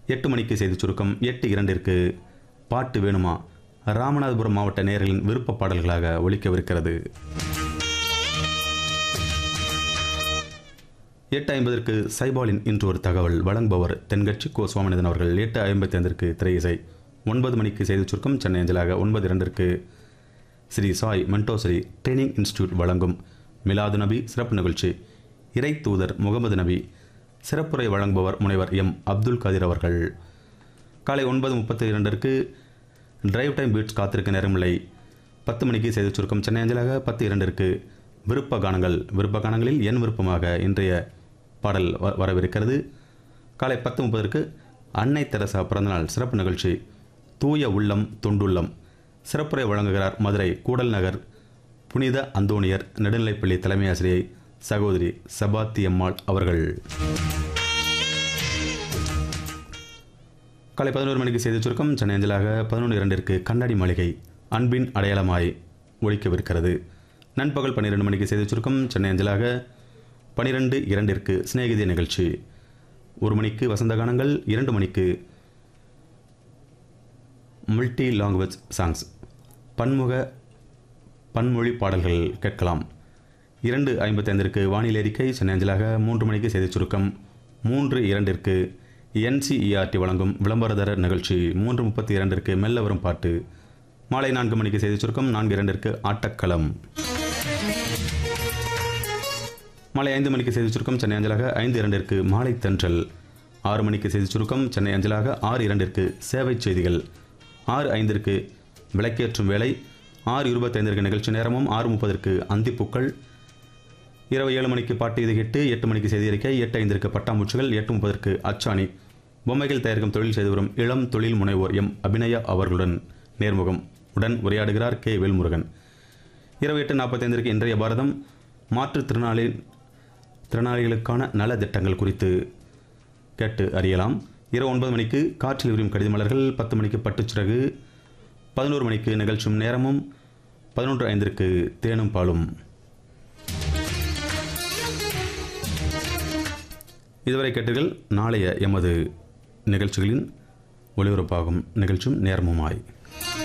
எட்டு மணிக்கு செய்தி சுருக்கம் எட்டு இரண்டிற்கு பாட்டு வேணுமா ராமநாதபுரம் மாவட்ட நேயர்களின் விருப்ப பாடல்களாக ஒலிக்கவிருக்கிறது எட்டு ஐம்பதற்கு சைபாலின் இன்று ஒரு தகவல் வழங்குபவர் தென்கட்சி கோ சுவாமிநாதன் அவர்கள் எட்டு ஐம்பத்தி ஐந்திற்கு திரை இசை ஒன்பது மணிக்கு செய்தி சுருக்கம் சென்னை அஞ்சலாக ஒன்பது இரண்டிற்கு ஸ்ரீ சாய் மென்டோஸ்ரீ ட்ரைனிங் இன்ஸ்டிடியூட் வழங்கும் மிலாது நபி சிறப்பு நிகழ்ச்சி இறை தூதர் முகமது நபி சிறப்புரை வழங்குபவர் முனைவர் எம் அப்துல் கதிர் அவர்கள் காலை ஒன்பது முப்பத்தி இரண்டிற்கு டிரைவ் டைம் பீட்ஸ் காத்திருக்க நேரமில்லை பத்து மணிக்கு செய்தி சுருக்கம் சென்னை அஞ்சலாக பத்து இரண்டிற்கு விருப்ப கானங்கள் விருப்ப கானங்களில் என் விருப்பமாக இன்றைய பாடல் வ- வரவிருக்கிறது காலை பத்து முப்பதற்கு அன்னை தெரசா பிறந்தநாள் சிறப்பு நிகழ்ச்சி தூய உள்ளம் தொண்டுள்ளம் சிறப்புரை வழங்குகிறார் மதுரை கூடல் நகர் புனித அந்தோணியர் நெடுநிலைப்பள்ளி தலைமை ஆசிரியை சகோதரி சபாத்தி அம்மாள் அவர்கள் காலை பதினோரு மணிக்கு செய்தி சுருக்கம் சென்னை அஞ்சலாக பதினொன்று இரண்டிற்கு கண்ணாடி மாளிகை அன்பின் அடையாளமாய் ஒழிக்கவிருக்கிறது நண்பகல் பன்னிரெண்டு மணிக்கு செய்தி சுருக்கம் சென்னை அஞ்சலாக பனிரெண்டு இரண்டிற்கு சிநேகிதி நிகழ்ச்சி ஒரு மணிக்கு வசந்த கானங்கள் இரண்டு மணிக்கு மல்டி லாங்குவேஜ் சாங்ஸ் பன்முக பன்மொழி பாடல்கள் கேட்கலாம் இரண்டு ஐம்பத்தைந்திற்கு வானிலை அறிக்கை சென்னை அஞ்சலாக மூன்று மணிக்கு செய்தி சுருக்கம் மூன்று இரண்டிற்கு என்சிஇஆர்டி வழங்கும் விளம்பரதர நிகழ்ச்சி மூன்று முப்பத்தி இரண்டிற்கு மெல்ல வரும் பாட்டு மாலை நான்கு மணிக்கு செய்தி சுருக்கம் நான்கு இரண்டிற்கு ஆட்டக்களம் மாலை ஐந்து மணிக்கு செய்தி சுருக்கம் சென்னை அஞ்சலாக ஐந்து இரண்டிற்கு மாலை தென்றல் ஆறு மணிக்கு செய்தி சுருக்கம் சென்னை அஞ்சலாக ஆறு இரண்டிற்கு சேவை செய்திகள் ஆறு ஐந்திற்கு விளக்கேற்றும் வேலை ஆறு இருபத்தைந்திற்கு நிகழ்ச்சி நேரமும் ஆறு முப்பதற்கு அந்திப்பூக்கள் இரவு ஏழு மணிக்கு பாட்டு இது எட்டு எட்டு மணிக்கு செய்தி அறிக்கை எட்டு ஐந்திற்கு பட்டாம்பூச்சிகள் எட்டு முப்பதற்கு அச்சாணி பொம்மைகள் தயாரிக்கும் தொழில் செய்து வரும் இளம் தொழில் முனைவோர் எம் அபிநயா அவர்களுடன் நேர்முகம் உடன் உரையாடுகிறார் கே வேல்முருகன் இரவு எட்டு நாற்பத்தைந்திற்கு இன்றைய பாரதம் மாற்றுத்திறனாளி திறனாளிகளுக்கான நல திட்டங்கள் குறித்து கேட்டு அறியலாம் இரவு ஒன்பது மணிக்கு காற்றில் விரியும் கடித மலர்கள் பத்து மணிக்கு பட்டுச்சிறகு பதினோரு மணிக்கு நிகழ்ச்சும் நேரமும் பதினொன்று ஐந்திற்கு தேனும் பாலும் இதுவரை கேட்டீர்கள் நாளைய எமது நிகழ்ச்சிகளின் ஒளிபரப்பாகும் நிகழ்ச்சும் நேரமுமாய்